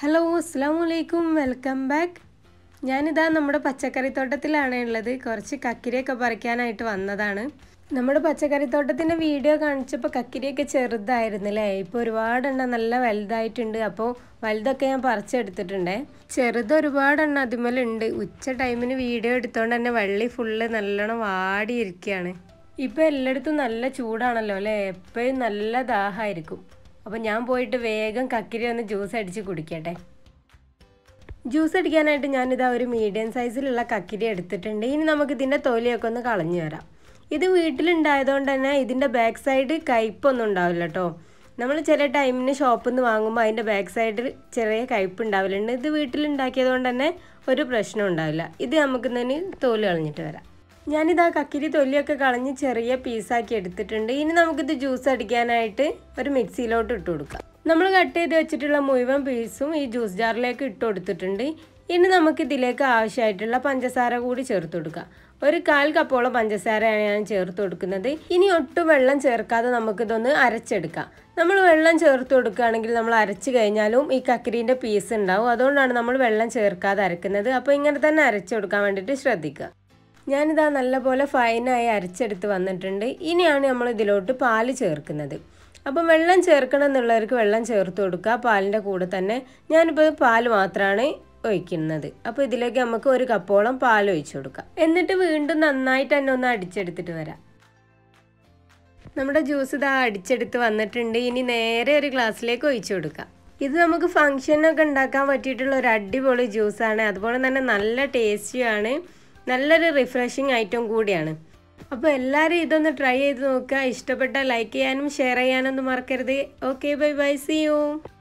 hello അസ്സാം വലൈക്കും welcome back ഞാനിതാ നമ്മുടെ പച്ചക്കറിത്തോട്ടത്തിലാണ് ഉള്ളത് കുറച്ച് കക്കിരിയൊക്കെ പറിക്കാനായിട്ട് വന്നതാണ് നമ്മുടെ പച്ചക്കറിത്തോട്ടത്തിൻ്റെ വീഡിയോ കാണിച്ചപ്പോൾ കക്കിരിയൊക്കെ ചെറുതായിരുന്നില്ലേ ഇപ്പോൾ ഒരുപാടെണ്ണം നല്ല വലുതായിട്ടുണ്ട് അപ്പോൾ വലുതൊക്കെ ഞാൻ പറിച്ചെടുത്തിട്ടുണ്ടേ ചെറുത് ഒരുപാടെണ്ണം അതുമേലുണ്ട് ഉച്ച ടൈമിന് വീഡിയോ എടുത്തോണ്ട് തന്നെ വള്ളി ഫുള്ള് നല്ലോണം വാടിയിരിക്കുകയാണ് ഇപ്പോൾ എല്ലായിടത്തും നല്ല ചൂടാണല്ലോ അല്ലേ എപ്പോഴും നല്ല ദാഹമായിരിക്കും അപ്പോൾ ഞാൻ പോയിട്ട് വേഗം കക്കിരി ഒന്ന് ജ്യൂസ് അടിച്ച് കുടിക്കട്ടെ ജ്യൂസ് അടിക്കാനായിട്ട് ഞാനിതാ ഒരു മീഡിയം സൈസിലുള്ള കക്കിരി എടുത്തിട്ടുണ്ട് ഇനി നമുക്ക് ഇതിൻ്റെ തൊലിയൊക്കെ ഒന്ന് കളഞ്ഞു വരാം ഇത് വീട്ടിലുണ്ടായതുകൊണ്ട് തന്നെ ഇതിൻ്റെ ബാക്ക് സൈഡ് കയ്പൊന്നും ഉണ്ടാവില്ല കേട്ടോ നമ്മൾ ചില ടൈമിന് ഷോപ്പിൽ നിന്ന് വാങ്ങുമ്പോൾ അതിൻ്റെ ബാക്ക് സൈഡിൽ ചെറിയ കയ്പ് ഉണ്ടാവില്ലുണ്ട് ഇത് വീട്ടിലുണ്ടാക്കിയത് കൊണ്ട് തന്നെ ഒരു പ്രശ്നം ഉണ്ടാവില്ല ഇത് നമുക്ക് തന്നെ തോല് കളഞ്ഞിട്ട് വരാം ഞാനിതാ കക്കിരി തൊലിയൊക്കെ കളഞ്ഞ് ചെറിയ പീസാക്കി എടുത്തിട്ടുണ്ട് ഇനി നമുക്കിത് ജ്യൂസ് അടിക്കാനായിട്ട് ഒരു മിക്സിയിലോട്ട് ഇട്ട് കൊടുക്കാം നമ്മൾ കട്ട് ചെയ്ത് വെച്ചിട്ടുള്ള മുഴുവൻ പീസും ഈ ജ്യൂസ് ജാറിലേക്ക് ഇട്ട് കൊടുത്തിട്ടുണ്ട് ഇനി നമുക്ക് ഇതിലേക്ക് ആവശ്യമായിട്ടുള്ള പഞ്ചസാര കൂടി ചേർത്ത് കൊടുക്കാം ഒരു കാൽ കപ്പോളം പഞ്ചസാരയാണ് ഞാൻ ചേർത്ത് കൊടുക്കുന്നത് ഇനി ഒട്ടും വെള്ളം ചേർക്കാതെ നമുക്കിതൊന്ന് അരച്ചെടുക്കാം നമ്മൾ വെള്ളം ചേർത്ത് കൊടുക്കുകയാണെങ്കിൽ നമ്മൾ അരച്ച് കഴിഞ്ഞാലും ഈ കക്കിരീൻ്റെ പീസ് ഉണ്ടാവും അതുകൊണ്ടാണ് നമ്മൾ വെള്ളം ചേർക്കാതെ അരക്കുന്നത് അപ്പോൾ ഇങ്ങനെ തന്നെ അരച്ചെടുക്കാൻ വേണ്ടിയിട്ട് ശ്രദ്ധിക്കുക ഞാനിതാ നല്ലപോലെ ഫൈനായി അരച്ചെടുത്ത് വന്നിട്ടുണ്ട് ഇനിയാണ് നമ്മൾ ഇതിലോട്ട് പാല് ചേർക്കുന്നത് അപ്പം വെള്ളം ചേർക്കണം എന്നുള്ളവർക്ക് വെള്ളം ചേർത്ത് കൊടുക്കുക പാലിൻ്റെ കൂടെ തന്നെ ഞാനിപ്പോൾ പാൽ മാത്രമാണ് ഒഴിക്കുന്നത് അപ്പോൾ ഇതിലേക്ക് നമുക്ക് ഒരു കപ്പോളം പാൽ ഒഴിച്ചു കൊടുക്കാം എന്നിട്ട് വീണ്ടും നന്നായിട്ട് തന്നെ ഒന്ന് അടിച്ചെടുത്തിട്ട് വരാം നമ്മുടെ ജ്യൂസ് ഇതാ അടിച്ചെടുത്ത് വന്നിട്ടുണ്ട് ഇനി നേരെ ഒരു ഗ്ലാസ്സിലേക്ക് ഒഴിച്ചു കൊടുക്കാം ഇത് നമുക്ക് ഫങ്ഷനൊക്കെ ഉണ്ടാക്കാൻ പറ്റിയിട്ടുള്ള ഒരു അടിപൊളി ജ്യൂസാണ് അതുപോലെ തന്നെ നല്ല ടേസ്റ്റിയാണ് നല്ലൊരു റിഫ്രഷിങ് ഐറ്റം കൂടിയാണ് അപ്പോൾ എല്ലാവരും ഇതൊന്ന് ട്രൈ ചെയ്ത് നോക്കുക ഇഷ്ടപ്പെട്ടാൽ ലൈക്ക് ചെയ്യാനും ഷെയർ ചെയ്യാനൊന്നും മറക്കരുത് okay bye bye see U